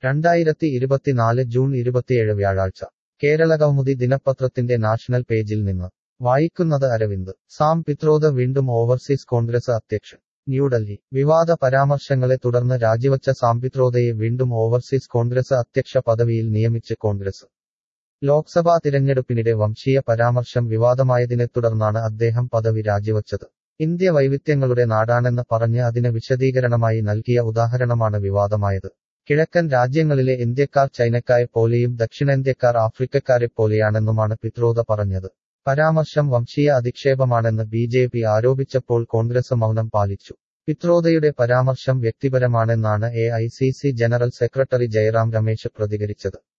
രണ്ടായിരത്തി ഇരുപത്തിനാല് ജൂൺ ഇരുപത്തിയേഴ് വ്യാഴാഴ്ച കേരളകൗമുദി ദിനപത്രത്തിന്റെ നാഷണൽ പേജിൽ നിന്ന് വായിക്കുന്നത് അരവിന്ദ് സാം പിത്രോദ വീണ്ടും ഓവർസീസ് കോൺഗ്രസ് അധ്യക്ഷൻ ന്യൂഡൽഹി വിവാദ പരാമർശങ്ങളെ തുടർന്ന് രാജിവച്ച സാം പിത്രോദയെ വീണ്ടും ഓവർസീസ് കോൺഗ്രസ് അധ്യക്ഷ പദവിയിൽ നിയമിച്ച് കോൺഗ്രസ് ലോക്സഭാ തിരഞ്ഞെടുപ്പിനിടെ വംശീയ പരാമർശം വിവാദമായതിനെ തുടർന്നാണ് അദ്ദേഹം പദവി രാജിവച്ചത് ഇന്ത്യ വൈവിധ്യങ്ങളുടെ നാടാണെന്ന് പറഞ്ഞ് അതിന് വിശദീകരണമായി നൽകിയ ഉദാഹരണമാണ് വിവാദമായത് കിഴക്കൻ രാജ്യങ്ങളിലെ ഇന്ത്യക്കാർ ചൈനക്കാരെ പോലെയും ദക്ഷിണേന്ത്യക്കാർ ആഫ്രിക്കക്കാരെ പോലെയാണെന്നുമാണ് പിത്രോദ പറഞ്ഞത് പരാമർശം വംശീയ അധിക്ഷേപമാണെന്ന് ബി ജെ പി ആരോപിച്ചപ്പോൾ കോൺഗ്രസ് മൗനം പാലിച്ചു പിത്രോദയുടെ പരാമർശം വ്യക്തിപരമാണെന്നാണ് A I C C general secretary Jairam Ramesh പ്രതികരിച്ചത്